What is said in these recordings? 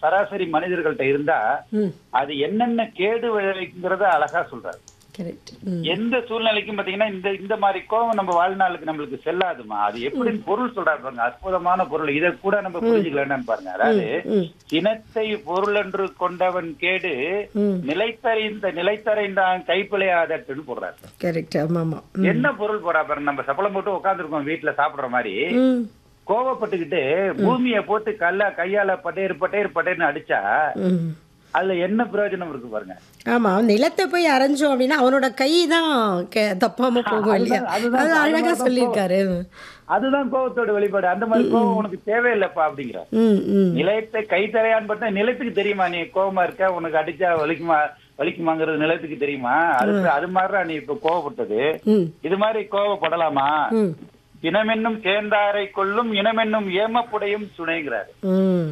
சராசரி மனிதர்கள்ட்ட இருந்தா ம் அது என்னென்ன கேடு விளைவிக்குங்கிறத அழகா சொல்றாரு கரெக்ட் ம் எந்த சூழ்நிலைக்கும் பாத்தீங்கன்னா இந்த இந்த மாதிரி கோவம் நம்ம வாழ்நாளுக்கு நம்மளுக்கு செல்லாதுமா அது எப்படின்னு பொருள் சொல்றாரு பாருங்க அற்புதமான பொருள் இதை கூட நம்ம புரிஞ்சுக்கலாம் என்னன்னு பாருங்க அதாவது ம் சினத்தை பொருள் என்று கொண்டவன் கேடு ம் நிலைத்தறிந்த நிலைத்தறைந்தான் கைப்பிழையாதட்டுன்னு போடுறாரு கரெக்ட் ஆமாம் ஆமாம் ம் என்ன பொருள் போறா பாருங்க நம்ம சப்பளம் போட்டு உட்காந்துருக்கோம் வீட்டுல சாப்பிடுற மாதிரி ம் கோவப்பட்டுக்கிட்டு பூமியை போட்டு கல்ல கையால பட்டேர் பட்டேர் பட்டேர்னு அடிச்சா ம் அதுல என்ன பிரயோஜனம் இருக்கு பாருங்க ஆமாம் நிலத்தை போய் அரைஞ்சோம் அப்படின்னா அவனோட கை தான் கே தப்பாம போகும் இல்லையா அதுதான், அதுதான், அது அழகா அதுதான் சொல்லியிருக்காரு அதுதான் கோவத்தோட வெளிப்பாடு அந்த மாதிரி கோவம் உனக்கு தேவையில்லைப்பா அப்படிங்கிற ம் ம் நிலையத்தை கை தரையான்னு பார்த்தா நிலத்துக்கு தெரியுமா நீ கோவமா இருக்க உனக்கு அடிச்சா வலிக்குமா வலிக்குமாங்கிறது நிலத்துக்கு தெரியுமா அது அது மாதிரிதான் நீ இப்ப கோவப்பட்டது ம் இது மாதிரி கோவப்படலாமா ம் இனமென்னும் சேர்ந்தாரை கொள்ளும் இனமென்னும் ஏமப்புடையும் துணைங்கிறாரு ம்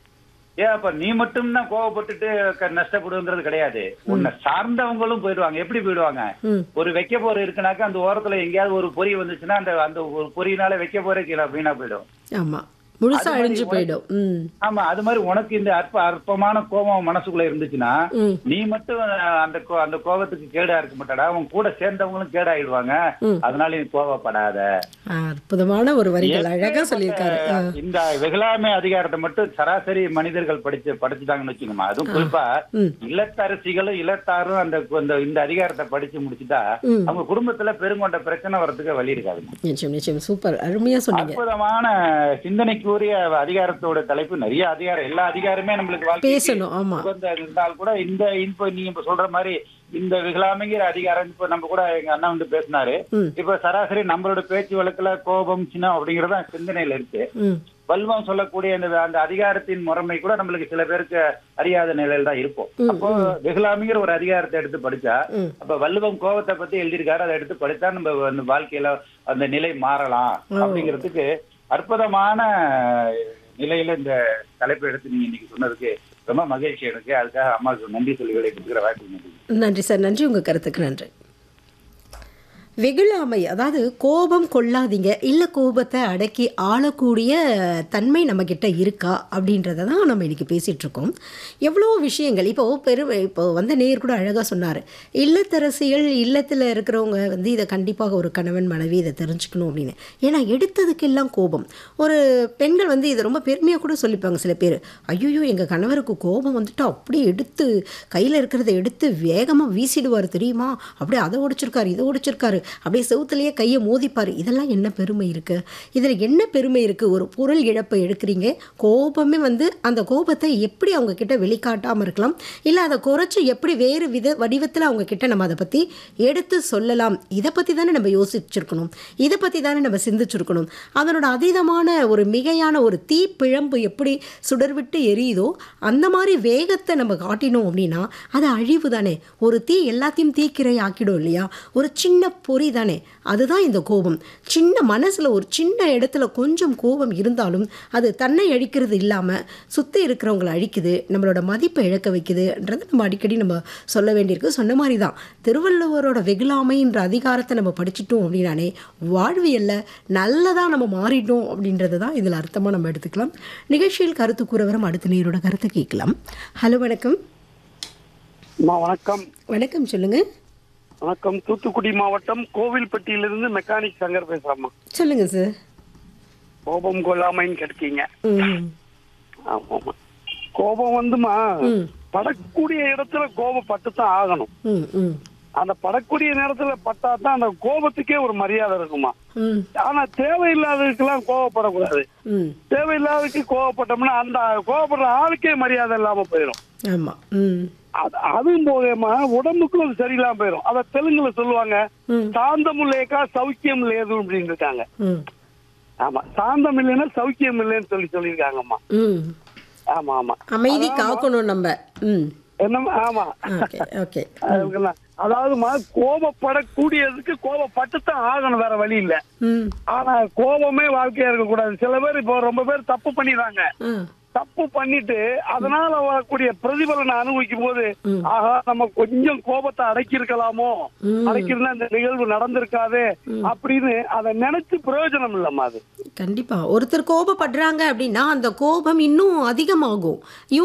ஏன் அப்ப நீ மட்டும்தான் கோவப்பட்டுட்டு க- நஷ்டப்படுங்கிறது கிடையாது உன்னை சார்ந்தவங்களும் போயிடுவாங்க எப்படி போயிடுவாங்க ம் ஒரு வைக்க போற இருக்குனாக்கா அந்த ஓரத்துல எங்கேயாவது ஒரு பொறி வந்துச்சுன்னா அந்த அந்த ஒரு பொறியினால வைக்க போற கீழே வீணா போயிடும் ஆமாம் முழுசா அழிஞ்சு போயிடும் ம் ஆமா அது மாதிரி உனக்கு இந்த அற்ப அற்பமான கோபம் மனசுக்குள்ள இருந்துச்சுன்னா ம் நீ மட்டும் அஹ், அந்த கோ- அந்த கோபத்துக்கு கேடா இருக்க மாட்டாடா உன் கூட சேர்ந்தவங்களும் கேடாயிடுவாங்க ம். அதனால நீ கோவப்படாத அற்புதமான ஒரு வரிகள் அழகா சொல்லியிருக்காரு ஆ. இந்த வெகுளாமை அதிகாரத்தை மட்டும் சராசரி மனிதர்கள் படிச்சு படிச்சுட்டாங்கன்னு வச்சுக்கோமா அதுவும் குறிப்பா ம் இல்லத்தரசிகளும் இல்லத்தாரும் அந்த அந்த இந்த அதிகாரத்தை படிச்சு முடிச்சுட்டா ம். அவங்க குடும்பத்துல பெருங்கொண்ட பிரச்சனை வர்றதுக்கு வழி இருக்காது நிச்சயம் நிச்சயம் சூப்பர் அருமையா சொன்னீங்க அற்புதமான சிந்தனைக்குரிய அதிகாரத்தோட தலைப்பு நிறைய அதிகாரம் எல்லா அதிகாரமே நம்மளுக்கு வாழ்க்கை பேசணும் ஆமா உகந்த இருந்தால் கூட இந்த இப்ப நீங்க இப்ப சொல்ற மாதிரி இந்த விகலாமைங்கிற அதிகாரம் இப்ப நம்ம கூட எங்க அண்ணா வந்து பேசினாரு ம் இப்ப சராசரி நம்மளோட பேச்சு வழக்குல கோபம் சின்னம் அப்படிங்கறது சிந்தனையில இருக்கு ம் வல்வம் சொல்லக்கூடிய அந்த அந்த அதிகாரத்தின் முறைமை கூட நம்மளுக்கு சில பேருக்கு அறியாத நிலையில தான் இருக்கும் ம், அப்போ வெகுலாமிங்கிற ஒரு அதிகாரத்தை எடுத்து படிச்சா ம் அப்ப வள்ளுவம் கோபத்தை பத்தி எழுதியிருக்காரு அதை எடுத்து படிச்சா நம்ம அந்த வாழ்க்கையில அந்த நிலை மாறலாம் அப்படிங்கிறதுக்கு அற்புதமான நிலையில இந்த தலைப்பை எடுத்து நீங்க இன்னைக்கு சொன்னதுக்கு ரொம்ப மகிழ்ச்சி எனக்கு அதுக்காக அம்மாவுக்கு நன்றி சொல்லி விடை கொடுக்குற வாய்ப்பு நன்றி நன்றி சார் நன்றி உங்க கருத்துக்கு நன்றி வெகுளாமை அதாவது கோபம் கொள்ளாதீங்க இல்லை கோபத்தை அடக்கி ஆளக்கூடிய தன்மை நம்மக்கிட்ட இருக்கா அப்படின்றத தான் நம்ம இன்னைக்கு பேசிகிட்டு இருக்கோம் எவ்வளோ விஷயங்கள் இப்போ பெரு இப்போ வந்த நேர் கூட அழகாக சொன்னார் இல்லத்தரசிகள் இல்லத்தில் இருக்கிறவங்க வந்து இதை கண்டிப்பாக ஒரு கணவன் மனைவி இதை தெரிஞ்சுக்கணும் அப்படின்னு ஏன்னா எடுத்ததுக்கெல்லாம் கோபம் ஒரு பெண்கள் வந்து இதை ரொம்ப பெருமையாக கூட சொல்லிப்பாங்க சில பேர் ஐயோ எங்கள் கணவருக்கு கோபம் வந்துட்டு அப்படியே எடுத்து கையில் இருக்கிறத எடுத்து வேகமாக வீசிடுவார் தெரியுமா அப்படியே அதை உடைச்சிருக்காரு இதை உடைச்சிருக்காரு அப்படியே செவுத்துலேயே கையை மோதிப்பார் இதெல்லாம் என்ன பெருமை இருக்குது இதில் என்ன பெருமை இருக்குது ஒரு பொருள் இழப்பை எடுக்கிறீங்க கோபமே வந்து அந்த கோபத்தை எப்படி அவங்க கிட்ட வெளிக்காட்டாமல் இருக்கலாம் இல்லை அதை குறைச்சி எப்படி வேறு வித வடிவத்தில் அவங்க கிட்ட நம்ம அதை பற்றி எடுத்து சொல்லலாம் இதை பற்றி தானே நம்ம யோசிச்சிருக்கணும் இதை பற்றி தானே நம்ம சிந்திச்சிருக்கணும் அதனோட அதீதமான ஒரு மிகையான ஒரு தீப்பிழம்பு எப்படி சுடர்விட்டு எரியுதோ அந்த மாதிரி வேகத்தை நம்ம காட்டினோம் அப்படின்னா அது அழிவு தானே ஒரு தீ எல்லாத்தையும் தீக்கிரை ஆக்கிடும் இல்லையா ஒரு சின்ன பொறி தானே அதுதான் இந்த கோபம் சின்ன மனசில் ஒரு சின்ன இடத்துல கொஞ்சம் கோபம் இருந்தாலும் அது தன்னை அழிக்கிறது இல்லாமல் சுற்றி இருக்கிறவங்களை அழிக்குது நம்மளோட மதிப்பை இழக்க வைக்குதுன்றதை நம்ம அடிக்கடி நம்ம சொல்ல வேண்டியிருக்கு சொன்ன மாதிரி தான் திருவள்ளுவரோட வெகுளாமைன்ற அதிகாரத்தை நம்ம படிச்சிட்டோம் அப்படின்னாலே வாழ்வியல்ல நல்லதாக நம்ம மாறிட்டோம் அப்படின்றது தான் இதில் அர்த்தமாக நம்ம எடுத்துக்கலாம் நிகழ்ச்சியில் கருத்து கூறவரும் அடுத்த நேரோட கருத்தை கேட்கலாம் ஹலோ வணக்கம் அம்மா வணக்கம் வணக்கம் சொல்லுங்கள் வணக்கம் தூத்துக்குடி மாவட்டம் கோவில்பட்டியிலிருந்து மெக்கானிக் சங்கர் பேசுறேம்மா சொல்லுங்கள் சார் கோபம் கொள்ளாமைன்னு கேட்கீங்க ம் ஆமாம்மா கோபம் வந்துமா ம் படக்கூடிய இடத்துல கோபப்பட்டு தான் ஆகணும் ம் ம் அந்த படக்கூடிய நேரத்துல பட்டா தான் அந்த கோபத்துக்கே ஒரு மரியாதை இருக்குமா ம் ஆனா தேவையில்லாததுக்கெல்லாம் கோவப்படக்கூடாது ம் தேவையில்லாததுக்கு கோவப்பட்டோம்னா அந்த கோவப்படுற ஆளுக்கே மரியாதை இல்லாம போயிடும் ஆமாம் ம் அது அதுவும் போகமா உடம்புக்கும் அது சரியில்லாம போயிடும் அத தெலுங்குல சொல்லுவாங்க ம் சாந்தம் இல்லையக்கா சௌக்கியம் லேது அப்படின்னு இருக்காங்க ம் ஆமா சாந்தம் இல்லைன்னா சௌக்கியம் இல்லைன்னு சொல்லி சொல்லியிருக்காங்கம்மா ம் ஆமா ஆமா அமைதி காக்கணும் நம்ம ம் என்னம்மா ஆமா ஓகே ஓகே அதுக்குலாம். அதாவதுமா கோபப்படக்கூடியதுக்கு கோபப்பட்டு தான் ஆகணும் வேற வழி இல்ல ம் ஆனா கோபமே வாழ்க்கையா இருக்க கூடாது சில பேர் இப்போ ரொம்ப பேர் தப்பு பண்ணிடுறாங்க ஆ தப்பு பண்ணிட்டு அதனால வரக்கூடிய பிரதிபலனை அனுபவிக்கும் போது ஆஹா நம்ம கொஞ்சம் கோபத்தை அடக்கி இருக்கலாமோ ம். அடக்கிருந்தா இந்த நிகழ்வு நடந்திருக்காது அப்படின்னு அதை நினைச்சு பிரயோஜனம் இல்லம்மா அது கண்டிப்பா ஒருத்தர் கோபப்படுறாங்க அப்படின்னா அந்த கோபம் இன்னும் அதிகமாகும்